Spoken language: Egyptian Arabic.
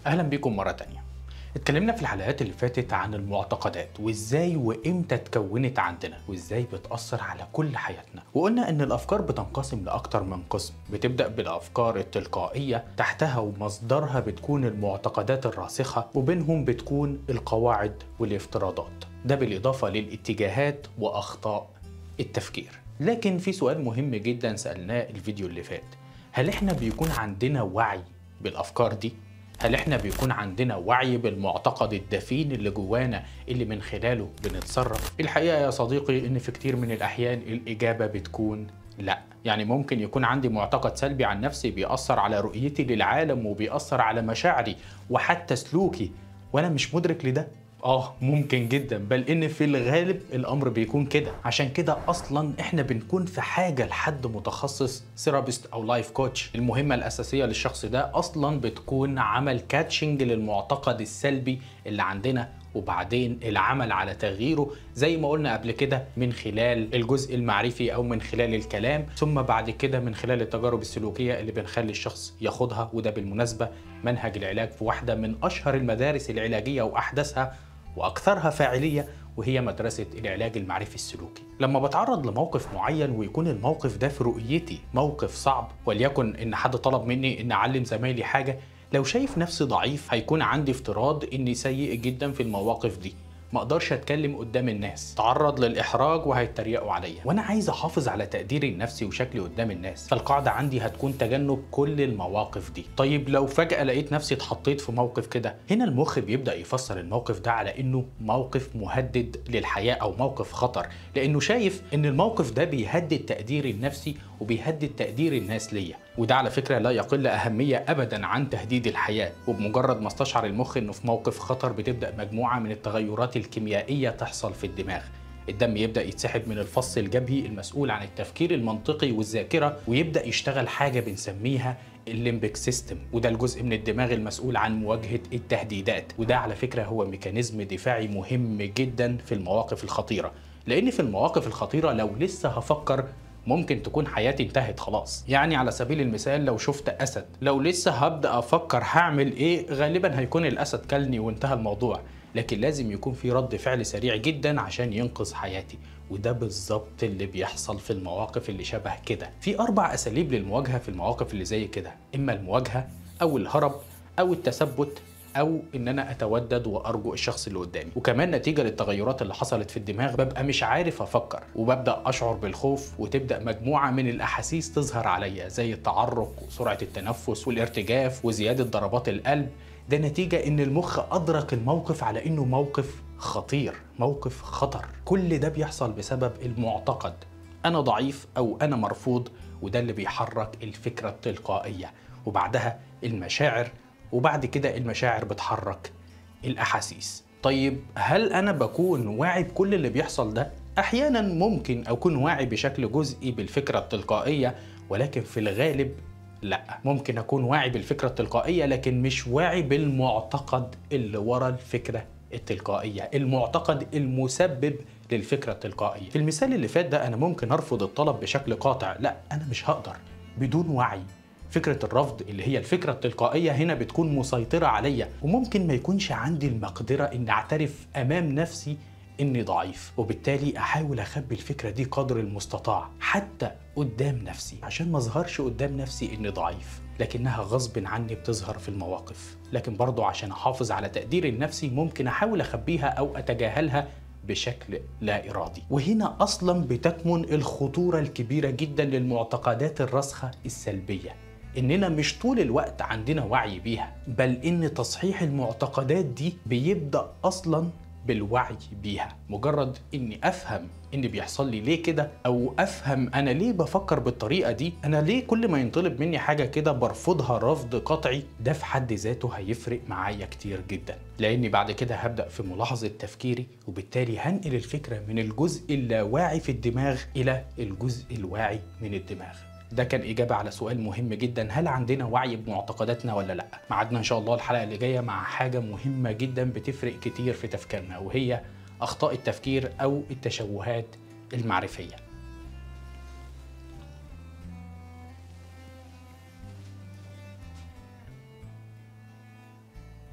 اهلا بيكم مره تانية اتكلمنا في الحلقات اللي فاتت عن المعتقدات وازاي وامتى اتكونت عندنا وازاي بتأثر على كل حياتنا وقلنا ان الافكار بتنقسم لاكتر من قسم بتبدأ بالافكار التلقائية تحتها ومصدرها بتكون المعتقدات الراسخة وبينهم بتكون القواعد والافتراضات ده بالاضافة للاتجاهات واخطاء التفكير لكن في سؤال مهم جدا سألناه الفيديو اللي فات هل احنا بيكون عندنا وعي بالافكار دي هل احنا بيكون عندنا وعي بالمعتقد الدفين اللي جوانا اللي من خلاله بنتصرف؟ الحقيقة يا صديقي ان في كتير من الاحيان الاجابة بتكون لا يعني ممكن يكون عندي معتقد سلبي عن نفسي بيأثر على رؤيتي للعالم وبيأثر على مشاعري وحتى سلوكي وانا مش مدرك لده اه ممكن جدا بل ان في الغالب الامر بيكون كده عشان كده اصلا احنا بنكون في حاجه لحد متخصص ثيرابيست او لايف كوتش المهمه الاساسيه للشخص ده اصلا بتكون عمل كاتشنج للمعتقد السلبي اللي عندنا وبعدين العمل على تغييره زي ما قلنا قبل كده من خلال الجزء المعرفي او من خلال الكلام ثم بعد كده من خلال التجارب السلوكيه اللي بنخلي الشخص ياخدها وده بالمناسبه منهج العلاج في واحده من اشهر المدارس العلاجيه واحدثها واكثرها فاعليه وهي مدرسه العلاج المعرفي السلوكي. لما بتعرض لموقف معين ويكون الموقف ده في رؤيتي موقف صعب وليكن ان حد طلب مني ان اعلم زمايلي حاجه لو شايف نفسي ضعيف هيكون عندي افتراض اني سيء جدا في المواقف دي ما اقدرش اتكلم قدام الناس تعرض للاحراج وهيتريقوا عليا وانا عايز احافظ على تقديري النفسي وشكلي قدام الناس فالقاعده عندي هتكون تجنب كل المواقف دي طيب لو فجاه لقيت نفسي اتحطيت في موقف كده هنا المخ بيبدا يفسر الموقف ده على انه موقف مهدد للحياه او موقف خطر لانه شايف ان الموقف ده بيهدد تقديري النفسي وبيهدد تقدير الناس ليا وده على فكره لا يقل اهميه ابدا عن تهديد الحياه وبمجرد ما استشعر المخ انه في موقف خطر بتبدا مجموعه من التغيرات الكيميائيه تحصل في الدماغ الدم يبدا يتسحب من الفص الجبهي المسؤول عن التفكير المنطقي والذاكره ويبدا يشتغل حاجه بنسميها الليمبك سيستم وده الجزء من الدماغ المسؤول عن مواجهه التهديدات وده على فكره هو ميكانيزم دفاعي مهم جدا في المواقف الخطيره لان في المواقف الخطيره لو لسه هفكر ممكن تكون حياتي انتهت خلاص يعني على سبيل المثال لو شفت اسد لو لسه هبدا افكر هعمل ايه غالبا هيكون الاسد كلني وانتهى الموضوع لكن لازم يكون في رد فعل سريع جدا عشان ينقذ حياتي وده بالظبط اللي بيحصل في المواقف اللي شبه كده في اربع اساليب للمواجهه في المواقف اللي زي كده اما المواجهه او الهرب او التثبت او ان انا اتودد وارجو الشخص اللي قدامي وكمان نتيجه للتغيرات اللي حصلت في الدماغ ببقى مش عارف افكر وببدا اشعر بالخوف وتبدا مجموعه من الاحاسيس تظهر عليا زي التعرق وسرعه التنفس والارتجاف وزياده ضربات القلب ده نتيجه ان المخ ادرك الموقف على انه موقف خطير موقف خطر كل ده بيحصل بسبب المعتقد انا ضعيف او انا مرفوض وده اللي بيحرك الفكره التلقائيه وبعدها المشاعر وبعد كده المشاعر بتحرك الأحاسيس طيب هل أنا بكون واعي بكل اللي بيحصل ده؟ أحيانا ممكن أكون واعي بشكل جزئي بالفكرة التلقائية ولكن في الغالب لا ممكن أكون واعي بالفكرة التلقائية لكن مش واعي بالمعتقد اللي ورا الفكرة التلقائية المعتقد المسبب للفكرة التلقائية في المثال اللي فات ده أنا ممكن أرفض الطلب بشكل قاطع لا أنا مش هقدر بدون وعي فكرة الرفض اللي هي الفكرة التلقائية هنا بتكون مسيطرة عليا وممكن ما يكونش عندي المقدرة إن أعترف أمام نفسي إني ضعيف وبالتالي أحاول أخبي الفكرة دي قدر المستطاع حتى قدام نفسي عشان ما أظهرش قدام نفسي إني ضعيف لكنها غصب عني بتظهر في المواقف لكن برضو عشان أحافظ على تقديري النفسي ممكن أحاول أخبيها أو أتجاهلها بشكل لا إرادي وهنا أصلا بتكمن الخطورة الكبيرة جدا للمعتقدات الراسخة السلبية اننا مش طول الوقت عندنا وعي بيها بل ان تصحيح المعتقدات دي بيبدا اصلا بالوعي بيها مجرد اني افهم ان بيحصل لي ليه كده او افهم انا ليه بفكر بالطريقه دي انا ليه كل ما ينطلب مني حاجه كده برفضها رفض قطعي ده في حد ذاته هيفرق معايا كتير جدا لاني بعد كده هبدا في ملاحظه تفكيري وبالتالي هنقل الفكره من الجزء اللاواعي في الدماغ الى الجزء الواعي من الدماغ ده كان إجابة على سؤال مهم جدا هل عندنا وعي بمعتقداتنا ولا لأ؟ معادنا إن شاء الله الحلقة اللي جاية مع حاجة مهمة جدا بتفرق كتير في تفكيرنا وهي أخطاء التفكير أو التشوهات المعرفية